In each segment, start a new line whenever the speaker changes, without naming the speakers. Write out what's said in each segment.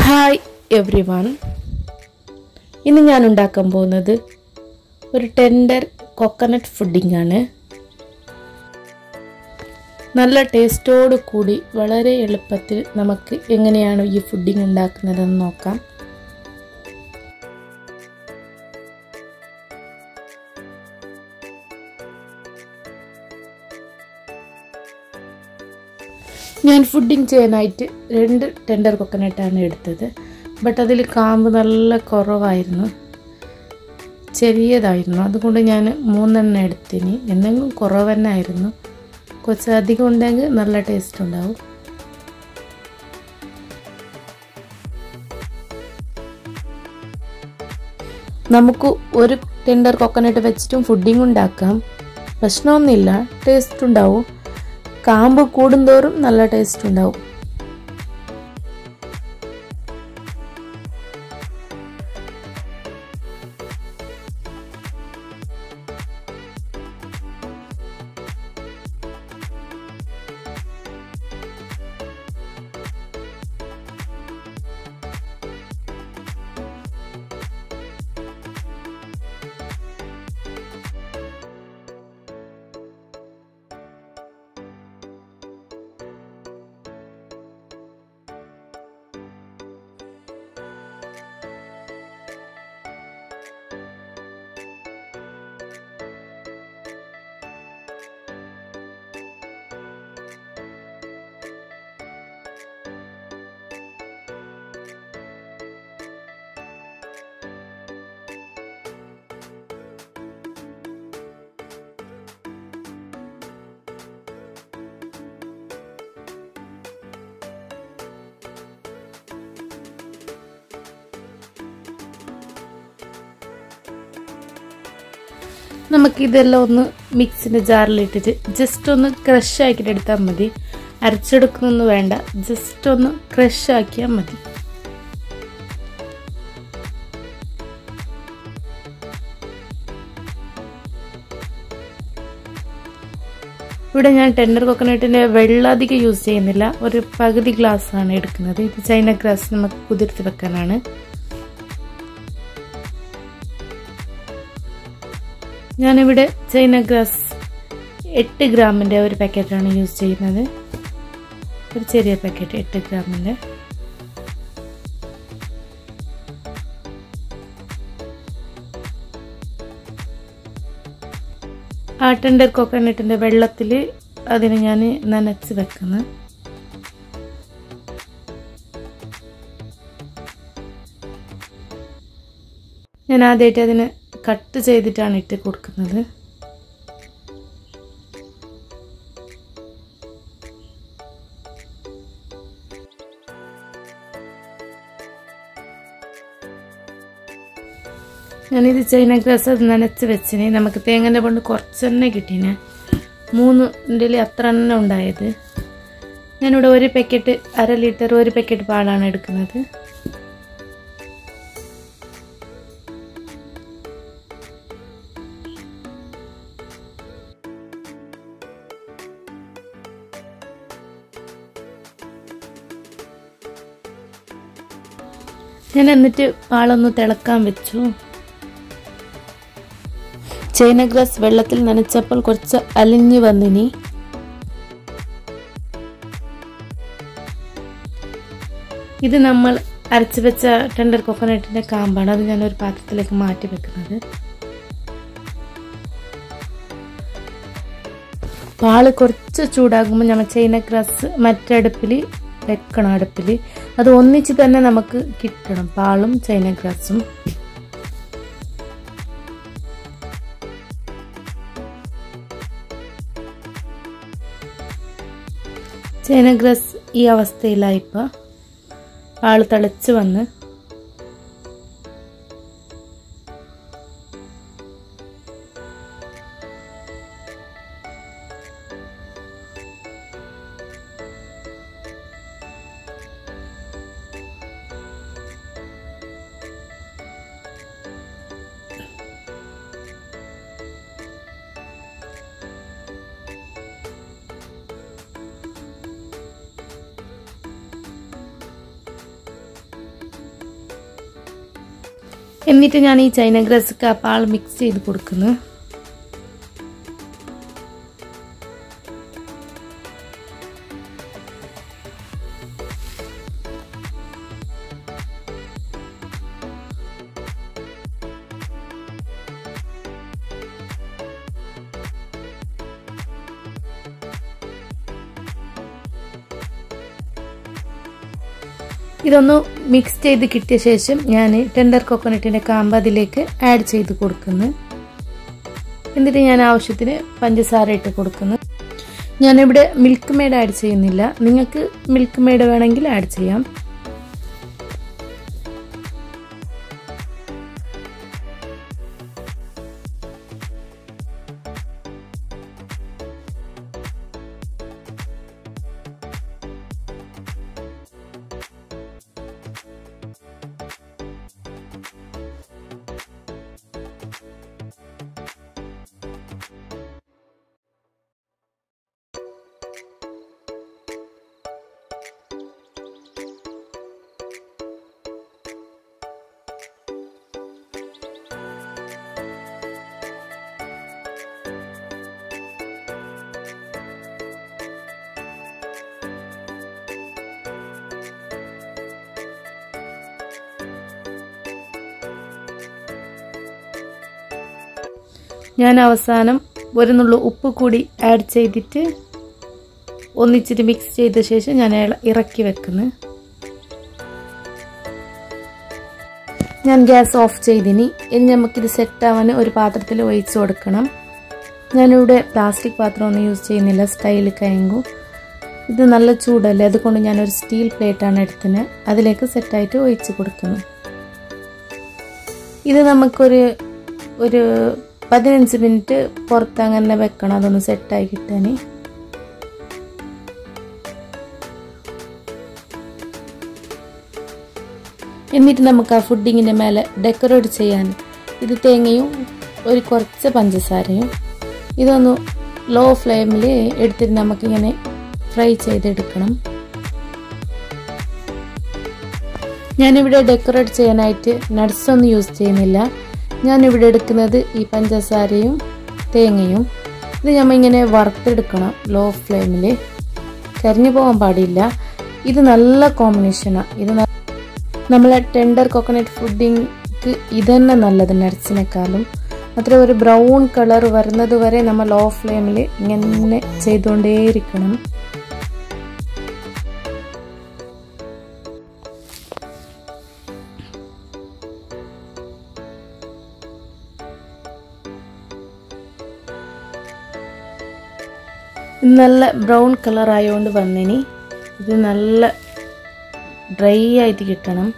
hi every one ഇന്ന് ഞാൻ ഉണ്ടാക്കാൻ പോകുന്നത് ഒരു ടെൻഡർ കൊക്കനട്ട് ഫുഡിംഗ് ആണ് നല്ല ടേസ്റ്റോട് കൂടി വളരെ എളുപ്പത്തിൽ നമുക്ക് എങ്ങനെയാണ് ഈ ഫുഡിംഗ് ഉണ്ടാക്കുന്നതെന്ന് നോക്കാം ഞാൻ ഫുഡിങ് ചെയ്യാനായിട്ട് രണ്ട് ടെൻഡർ കൊക്കനട്ടാണ് എടുത്തത് ബട്ട് അതിൽ കാമ്പ് നല്ല കുറവായിരുന്നു ചെറിയതായിരുന്നു അതുകൊണ്ട് ഞാൻ മൂന്നെണ്ണം എടുത്തിനി എന്തെങ്കിലും കുറവ് തന്നെ ആയിരുന്നു കുറച്ച് അധികം ഉണ്ടെങ്കിൽ നല്ല ടേസ്റ്റ് ഉണ്ടാവും നമുക്ക് ഒരു ടെൻഡർ കൊക്കനട്ട് വെച്ചിട്ടും ഫുഡിങ് ഉണ്ടാക്കാം പ്രശ്നമൊന്നുമില്ല ടേസ്റ്റ് ഉണ്ടാവും കാമ്പ് കൂടുന്തോറും നല്ല ടേസ്റ്റ് ഉണ്ടാവും നമുക്കിതെല്ലാം ഒന്ന് മിക്സിൻ്റെ ജാറിലിട്ടിട്ട് ജസ്റ്റ് ഒന്ന് ക്രഷ് ആക്കിയിട്ട് എടുത്താൽ മതി അരച്ചെടുക്കുന്നൊന്നും വേണ്ട ജസ്റ്റ് ഒന്ന് ക്രഷ് ആക്കിയാൽ മതി ഇവിടെ ഞാൻ ടെൻഡർ കൊക്കനട്ടിൻ്റെ വെള്ളം അധികം യൂസ് ചെയ്യുന്നില്ല ഒരു പകുതി ഗ്ലാസ് ആണ് എടുക്കുന്നത് ഇത് ചൈന ഗ്രാസ് നമുക്ക് കുതിർത്ത് വെക്കാനാണ് ഞാനിവിടെ ചൈന ഗ്രാസ് എട്ട് ഗ്രാമിൻ്റെ ഒരു പാക്കറ്റാണ് യൂസ് ചെയ്യുന്നത് ഒരു ചെറിയ പാക്കറ്റ് എട്ട് ഗ്രാമിൻ്റെ ആ ടെൻഡർ കോക്കനട്ടിൻ്റെ വെള്ളത്തിൽ അതിന് ഞാൻ നനച്ച് വെക്കുന്നു ഞാൻ ആദ്യമായിട്ട് അതിന് കട്ട് ചെയ്തിട്ടാണ് ഇട്ട് കൊടുക്കുന്നത് ഞാനിത് ചൈന ഗ്രാസ് അത് നനച്ച് വെച്ചിന് നമുക്ക് തേങ്ങൻ്റെ കൊണ്ട് കുറച്ച് തന്നെ കിട്ടീനെ മൂന്നിൻ്റെ അത്ര തന്നെ ഉണ്ടായത് ഞാനിവിടെ ഒരു പാക്കറ്റ് അര ലിറ്റർ ഒരു പാക്കറ്റ് പാലാണ് എടുക്കുന്നത് ഞാൻ എന്നിട്ട് പാളൊന്ന് തിളക്കാൻ വെച്ചു ചൈന ഗ്രാസ് വെള്ളത്തിൽ നനച്ചപ്പോൾ കുറച്ച് അലിഞ്ഞു വന്നിനി ഇത് നമ്മൾ അരച്ചു വെച്ച ടെൻഡർ കൊക്കനട്ടിന്റെ കാമ്പാണ് അത് ഞാൻ ഒരു പാത്രത്തിലേക്ക് മാറ്റി വെക്കുന്നത് പാല് കുറച്ച് ചൂടാകുമ്പോൾ നമ്മൾ ചൈന ഗ്രാസ് മറ്റടുപ്പിൽ വെക്കണം അടുപ്പിൽ അത് ഒന്നിച്ച് തന്നെ നമുക്ക് കിട്ടണം പാലും ചൈന ഗ്രാസും ചൈന ഗ്രാസ് ഈ അവസ്ഥയിലായിപ്പോൾ പാല് തിളച്ച് വന്ന് എന്നിട്ട് ഞാൻ ഈ ചൈന ഗ്രസ്ക്ക് ആ പാൽ മിക്സ് ചെയ്ത് കൊടുക്കുന്നു ഇതൊന്ന് മിക്സ് ചെയ്ത് കിട്ടിയ ശേഷം ഞാൻ ടെൻഡർ കോക്കനട്ടിൻ്റെ കാമ്പ് അതിലേക്ക് ആഡ് ചെയ്ത് കൊടുക്കുന്നു എന്നിട്ട് ഞാൻ ആവശ്യത്തിന് പഞ്ചസാര ഇട്ട് കൊടുക്കുന്നു ഞാനിവിടെ മിൽക്ക് മെയ്ഡ് ആഡ് ചെയ്യുന്നില്ല നിങ്ങൾക്ക് മിൽക്ക് മെയ്ഡ് വേണമെങ്കിൽ ആഡ് ചെയ്യാം ഞാൻ അവസാനം ഒരു നുള്ളു ഉപ്പ് കൂടി ആഡ് ചെയ്തിട്ട് ഒന്നിച്ചിട്ട് മിക്സ് ചെയ്ത ശേഷം ഞാൻ ഇറക്കി വെക്കുന്നു ഞാൻ ഗ്യാസ് ഓഫ് ചെയ്തിനി ഇനി നമുക്കിത് സെറ്റാവാൻ ഒരു പാത്രത്തിൽ ഒഴിച്ച് കൊടുക്കണം ഞാനിവിടെ പ്ലാസ്റ്റിക് പാത്രമൊന്നും യൂസ് ചെയ്യുന്നില്ല സ്റ്റൈൽ കയങ്കു ഇത് നല്ല ചൂടല്ലേ അതുകൊണ്ട് ഞാനൊരു സ്റ്റീൽ പ്ലേറ്റാണ് എടുത്തത് അതിലേക്ക് സെറ്റായിട്ട് ഒഴിച്ച് കൊടുക്കുന്നു ഇത് നമുക്കൊരു ഒരു പതിനഞ്ച് മിനിറ്റ് പുറത്ത് അങ്ങനെ വെക്കണം അതൊന്ന് സെറ്റായി കിട്ടാൻ എന്നിട്ട് നമുക്ക് ആ ഫുഡിങ്ങിൻ്റെ മേലെ ഡെക്കറേറ്റ് ചെയ്യാൻ ഇത് തേങ്ങയും ഒരു കുറച്ച് പഞ്ചസാരയും ഇതൊന്ന് ലോ ഫ്ലെയിമിൽ എടുത്തിട്ട് നമുക്കിങ്ങനെ ഫ്രൈ ചെയ്തെടുക്കണം ഞാനിവിടെ ഡെക്കറേറ്റ് ചെയ്യാനായിട്ട് നട്ട്സ് ഒന്നും യൂസ് ചെയ്യുന്നില്ല ഞാനിവിടെ എടുക്കുന്നത് ഈ പഞ്ചസാരയും തേങ്ങയും ഇത് നമ്മൾ ഇങ്ങനെ വറുത്തെടുക്കണം ലോ ഫ്ലെയിമിൽ കരിഞ്ഞു പോകാൻ പാടില്ല ഇത് നല്ല കോമ്പിനേഷനാണ് ഇത് നമ്മളെ ടെൻഡർ കോക്കനട്ട് ഫുഡിങ് ഇതന്നെ നല്ലത് നട്ട്സിനെക്കാളും മാത്രം ഒരു ബ്രൗൺ കളർ വരുന്നത് വരെ നമ്മൾ ലോ ഫ്ലെയിമിൽ ഇങ്ങനെ ചെയ്തുകൊണ്ടേയിരിക്കണം നല്ല ബ്രൗൺ കളർ ആയതുകൊണ്ട് വന്നിനി ഇത് നല്ല ഡ്രൈ ആയിട്ട് കിട്ടണം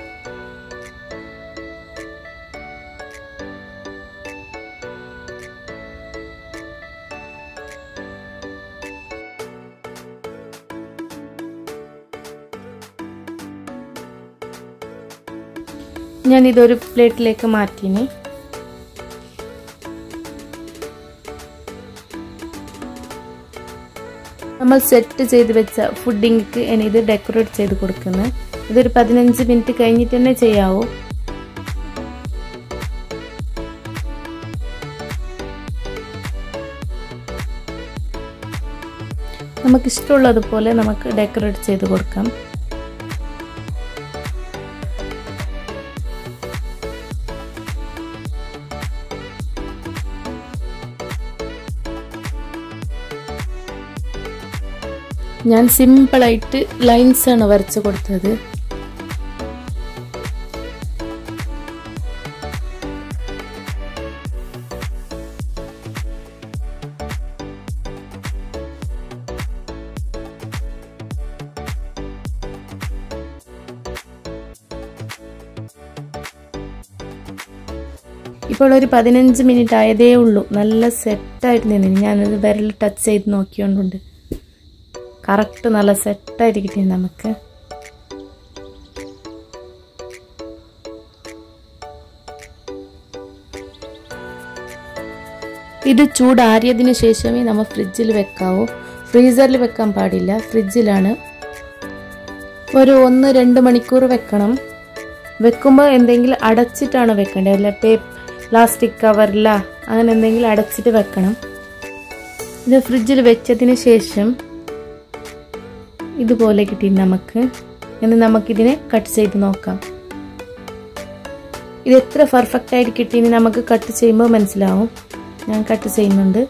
ഞാൻ ഇതൊരു പ്ലേറ്റിലേക്ക് മാറ്റിനി നമ്മൾ സെറ്റ് ചെയ്ത് വെച്ച ഫുഡിങ്ങിക്ക് ഇനി ഇത് ഡെക്കറേറ്റ് ചെയ്ത് കൊടുക്കുന്നത് ഇതൊരു പതിനഞ്ച് മിനിറ്റ് കഴിഞ്ഞിട്ട് തന്നെ ചെയ്യാവൂ നമുക്കിഷ്ടമുള്ളതുപോലെ നമുക്ക് ഡെക്കറേറ്റ് ചെയ്ത് കൊടുക്കാം ഞാൻ സിമ്പിളായിട്ട് ലൈൻസ് ആണ് വരച്ചു കൊടുത്തത് ഇപ്പോൾ ഒരു പതിനഞ്ച് മിനിറ്റ് ആയതേ ഉള്ളൂ നല്ല സെറ്റായിട്ട് നിന്നു ഞാനത് വിരൽ ടച്ച് ചെയ്ത് നോക്കിയോണ്ടുണ്ട് കറക്റ്റ് നല്ല സെറ്റായിട്ട് കിട്ടി നമുക്ക് ഇത് ചൂടാറിയതിന് ശേഷമേ നമ്മൾ ഫ്രിഡ്ജിൽ വെക്കാവൂ ഫ്രീസറിൽ വെക്കാൻ പാടില്ല ഫ്രിഡ്ജിലാണ് ഒരു ഒന്ന് രണ്ട് മണിക്കൂർ വെക്കണം വെക്കുമ്പോൾ എന്തെങ്കിലും അടച്ചിട്ടാണ് വെക്കേണ്ടത് അല്ല പേ പ്ലാസ്റ്റിക് കവറില അങ്ങനെ എന്തെങ്കിലും അടച്ചിട്ട് വെക്കണം ഇത് ഫ്രിഡ്ജിൽ വെച്ചതിന് ശേഷം ഇതുപോലെ കിട്ടി നമുക്ക് എന്ന് നമുക്കിതിനെ കട്ട് ചെയ്ത് നോക്കാം ഇത് എത്ര പെർഫെക്റ്റ് ആയിട്ട് കിട്ടിയെന്ന് നമുക്ക് കട്ട് ചെയ്യുമ്പോൾ മനസ്സിലാവും ഞാൻ കട്ട് ചെയ്യുന്നുണ്ട്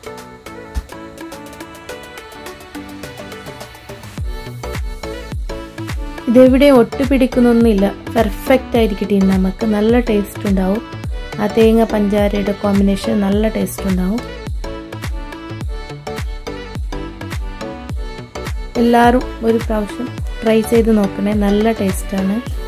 ഇതെവിടെ ഒട്ടുപിടിക്കുന്നൊന്നുമില്ല പെർഫെക്റ്റ് ആയിട്ട് കിട്ടിയിരുന്നു നമുക്ക് നല്ല ടേസ്റ്റ് ഉണ്ടാവും ആ തേങ്ങ പഞ്ചാരയുടെ കോമ്പിനേഷൻ നല്ല ടേസ്റ്റ് ഉണ്ടാവും എല്ലാവരും ഒരു പ്രാവശ്യം ട്രൈ ചെയ്ത് നോക്കണേ നല്ല ടേസ്റ്റാണ്